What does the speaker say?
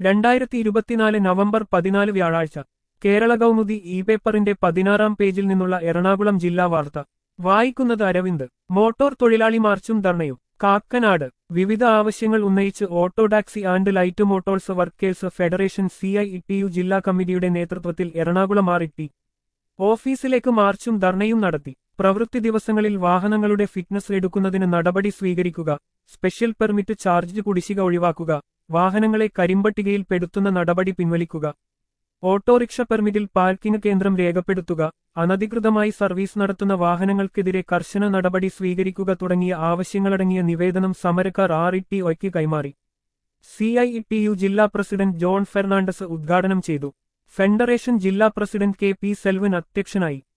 രണ്ടായിരത്തി ഇരുപത്തിനാല് നവംബർ പതിനാല് വ്യാഴാഴ്ച കേരള കൗമുദി ഇ പേപ്പറിന്റെ പതിനാറാം പേജിൽ നിന്നുള്ള എറണാകുളം ജില്ലാ വാർത്ത വായിക്കുന്നത് അരവിന്ദ് മോട്ടോർ തൊഴിലാളി മാർച്ചും ധർണയും കാക്കനാട് വിവിധ ആവശ്യങ്ങൾ ഉന്നയിച്ച് auto taxi and light motors workers federation C I T U ജില്ലാ കമ്മിറ്റിയുടെ നേതൃത്വത്തിൽ എറണാകുളം ആർ ടി ഓഫീസിലേക്ക് മാർച്ചും ധർണയും നടത്തി പ്രവൃത്തി ദിവസങ്ങളിൽ വാഹനങ്ങളുടെ ഫിറ്റ്നസ് എടുക്കുന്നതിന് നടപടി സ്വീകരിക്കുക സ്പെഷ്യൽ പെർമിറ്റ് ചാർജ് കുടിശ്ശിക ഒഴിവാക്കുക വാഹനങ്ങളെ കരിമ്പട്ടികയിൽ പെടുത്തുന്ന നടപടി പിൻവലിക്കുക ഓട്ടോറിക്ഷ പെർമിറ്റിൽ പാർക്കിംഗ് കേന്ദ്രം രേഖപ്പെടുത്തുക അനധികൃതമായി സർവീസ് നടത്തുന്ന വാഹനങ്ങൾക്കെതിരെ കർശന നടപടി സ്വീകരിക്കുക തുടങ്ങിയ ആവശ്യങ്ങളടങ്ങിയ നിവേദനം സമരക്കാർ ആർ ഇ ടി ഒയ്ക്ക് കൈമാറി സി ഐ ടി യു ജില്ലാ പ്രസിഡന്റ് ജോൺ ഫെർണാണ്ടസ് ഉദ്ഘാടനം ചെയ്തു ഫെഡറേഷൻ ജില്ലാ പ്രസിഡന്റ് കെ പി സെൽവൻ അധ്യക്ഷനായി